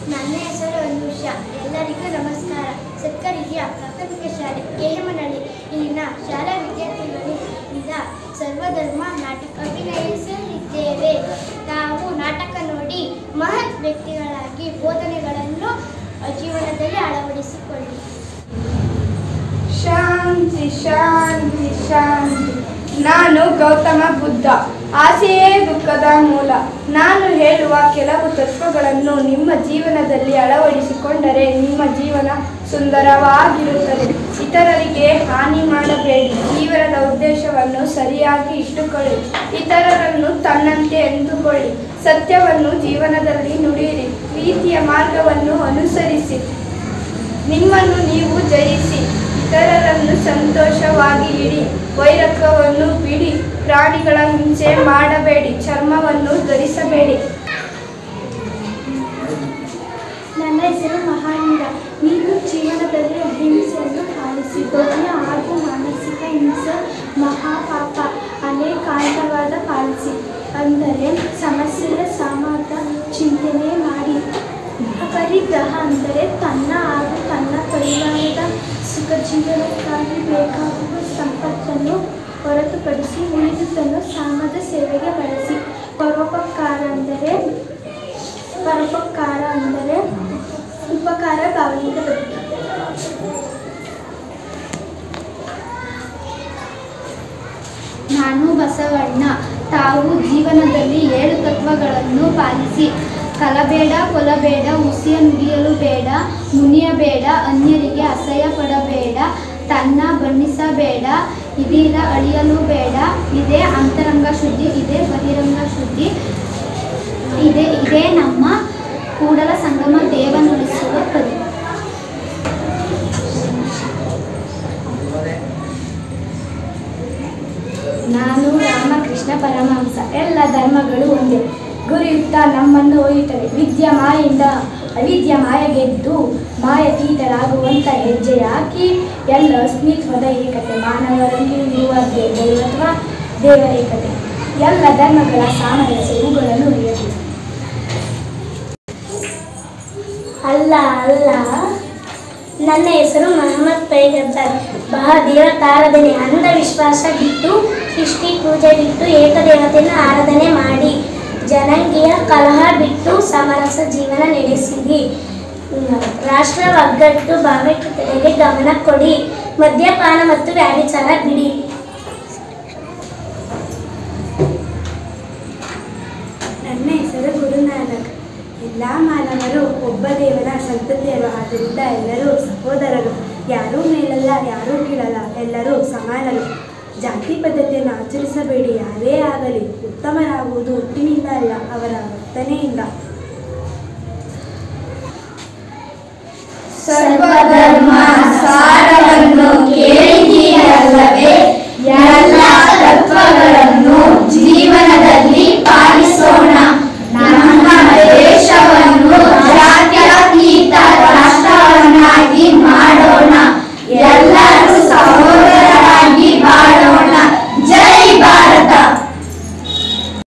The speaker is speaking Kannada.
ನನ್ನ ಹೆಸರು ಅನುಷ ಎಲ್ಲರಿಗೂ ನಮಸ್ಕಾರ ಸರ್ಕಾರಿ ಹಿರಿಯ ಪ್ರಾಥಮಿಕ ಶಾಲೆ ಕೆಹಮನಹಳ್ಳಿ ಇಲ್ಲಿನ ಶಾಲಾ ವಿದ್ಯಾರ್ಥಿಗಳು ಇಂದ ಸರ್ವಧರ್ಮ ನಾಟಕ ಅಭಿನಯಿಸಲಿದ್ದೇವೆ ನಾವು ನಾಟಕ ನೋಡಿ ಮಹತ್ ವ್ಯಕ್ತಿಗಳಾಗಿ ಬೋಧನೆಗಳನ್ನು ಜೀವನದಲ್ಲಿ ಅಳವಡಿಸಿಕೊಳ್ಳಿ ಶಾಂತಿ ಶಾಂತಿ ಶಾಂತಿ ನಾನು ಗೌತಮ ಬುದ್ಧ ಆಸೆಯೇ ದುಃಖದ ಮೂಲ ನಾನು ಹೇಳುವ ಕೆಲವು ತತ್ವಗಳನ್ನು ನಿಮ್ಮ ಜೀವನದಲ್ಲಿ ಅಳವಡಿಸಿಕೊಂಡರೆ ನಿಮ್ಮ ಜೀವನ ಸುಂದರವಾಗಿರುತ್ತದೆ ಇತರರಿಗೆ ಹಾನಿ ಮಾಡಬೇಡಿ ಜೀವನದ ಉದ್ದೇಶವನ್ನು ಸರಿಯಾಗಿ ಇಟ್ಟುಕೊಳ್ಳಿ ಇತರರನ್ನು ತನ್ನಂತೆ ಎಂದುಕೊಳ್ಳಿ ಸತ್ಯವನ್ನು ಜೀವನದಲ್ಲಿ ನುಡಿಯಿರಿ ಪ್ರೀತಿಯ ಮಾರ್ಗವನ್ನು ಅನುಸರಿಸಿ ನಿಮ್ಮನ್ನು ನೀವು ಜಯಿಸಿ ಇತರರನ್ನು ಸಂತೋಷವಾಗಿ ಇಡಿ ವೈರತ್ವವನ್ನು ಬಿಡಿ ಪ್ರಾಣಿಗಳ ಹಿಂಸೆ ಮಾಡಬೇಡಿ ಚರ್ಮವನ್ನು ಧರಿಸಬೇಡಿ ನನ್ನ ಹೆಸರು ಮಹಾವೀರ ನೀನು ಜೀವನದಲ್ಲಿ ಅಹಿಂಸೆಯನ್ನು ಪಾಲಿಸಿ ದೊಡ್ಡ ಹಾಗೂ ಮಾನಸಿಕ ಹಿಂಸೆ ಮಹಾಪಾಪ ಅನೇಕಾಂತವಾದ ಪಾಲಿಸಿ ಅಂದರೆ ಸಮಸ್ಯೆಯ ಸಮಾಧ ಚಿಂತನೆ ಮಾಡಿ ಪರಿಗ್ರಹ ಅಂದರೆ ತನ್ನ ಹಾಗೂ ತನ್ನ ಪರಿವಾರದ ಸುಖ ಜೀವನಕ್ಕಾಗಿ ಬೇಕಾಗುವ ಸಂಪತ್ತನ್ನು ಹೊರತುಪಡಿಸಿ ಉಳಿದುದನ್ನು ಸಮಾಜ ಸೇವೆಗೆ ಬಳಸಿ ಪರೋಪಕಾರ ಅಂದರೆ ಪರೋಪಕಾರ ಅಂದರೆ ಉಪಕಾರ ಭಾವನೆಯಿಂದ ಬದುಕಿ ನಾನು ಬಸವಣ್ಣ ತಾವು ಜೀವನದಲ್ಲಿ ಏಳು ತತ್ವಗಳನ್ನು ಪಾಲಿಸಿ ಕಲಬೇಡ ಕೊಲಬೇಡ ಉಸಿಯ ನುಡಿಯಲು ಬೇಡ ಮುನಿಯಬೇಡ ಅನ್ಯರಿಗೆ ಅಸಹ್ಯ ಪಡಬೇಡ ತನ್ನ ಬಣ್ಣಿಸಬೇಡ ಇದೀರ ಅಳಿಯಲು ಬೇಡ ಇದೇ ಅಂತರಂಗ ಶುದ್ಧಿ ಇದೇ ಬಹಿರಂಗ ಶುದ್ಧಿ ಇದೇ ಇದೇ ನಮ್ಮ ಕೂಡಲ ಸಂಗಮ ದೇವನುಳಿಸುವ ಪರಿ ನಾನು ರಾಮಕೃಷ್ಣ ಪರಮಹಂಸ ಎಲ್ಲ ಧರ್ಮಗಳು ಒಂದೇ ಗುರಿಯುಕ್ತ ನಮ್ಮನ್ನು ಒಯ್ಯುತ್ತವೆ ವಿದ್ಯ ಮಾಯಿಂದ ಅವಿದ್ಯ ಮಾಯ ಗೆದ್ದು ಮಾಯತೀತರಾಗುವಂತ ಹೆಜ್ಜೆ ಹಾಕಿ ಎಲ್ಲ ಅಸ್ಮಿತ್ವದ ಏಕತೆ ಮಾನವರಲ್ಲಿ ಇರುವ ದೇ- ದೈವತ್ವ ದೇವರೇಕತೆ ಎಲ್ಲ ಧರ್ಮಗಳ ಸಾಮರಸ್ಯ ಇವುಗಳನ್ನು ಉಳಿಯಬೇಕು ಅಲ್ಲ ಅಲ್ಲ ನನ್ನ ಹೆಸರು ಮೊಹಮ್ಮದ್ ಪೈಗಬ್ಬರ್ ದೇವತಾರಾಧನೆ ಅಂಧವಿಶ್ವಾಸ ಬಿಟ್ಟು ಸೃಷ್ಟಿ ಪೂಜೆ ಬಿಟ್ಟು ಏಕದೇವತೆಯನ್ನು ಆರಾಧನೆ ಮಾಡಿ ಜನಾಂಗೀಯ ಕಲಹ ಬಿಟ್ಟು ಸಮರಸ ಜೀವನ ನಡೆಸಿರಿ ಹ್ಮ್. ರಾಷ್ಟ್ರ ಒಗ್ಗಟ್ಟು ಭಾವೈಕ್ಯತೆಗೆ ಗಮನ ಕೊಡಿ ಮದ್ಯಪಾನ ಮತ್ತು ವ್ಯಾಭಿಚಾರ ಬಿಡಿ ನನ್ನ ಹೆಸರು ಗುರುನಾನಕ್ ಎಲ್ಲ ಮಾನವರು ಒಬ್ಬ ದೇವರ ಸಂತತಿಯರು ಆದ್ದರಿಂದ ಎಲ್ಲರೂ ಸಹೋದರರು ಯಾರೂ ಮೇಲಲ್ಲ ಯಾರೂ ಕೀಳಲ್ಲ ಎಲ್ಲರೂ ಸಮಾನರು ಜಾತಿ ಪದ್ಧತಿಯನ್ನು ಆಚರಿಸಬೇಡಿ ಯಾರೇ ಆಗಲಿ ಉತ್ತಮರಾಗುವುದು ಹುಟ್ಟಿನಿಂದ ಅಲ್ಲ ಅವರ ವರ್ತನೆಯಿಂದ ಸರ್ವಧರ್ಮ ಸಾರ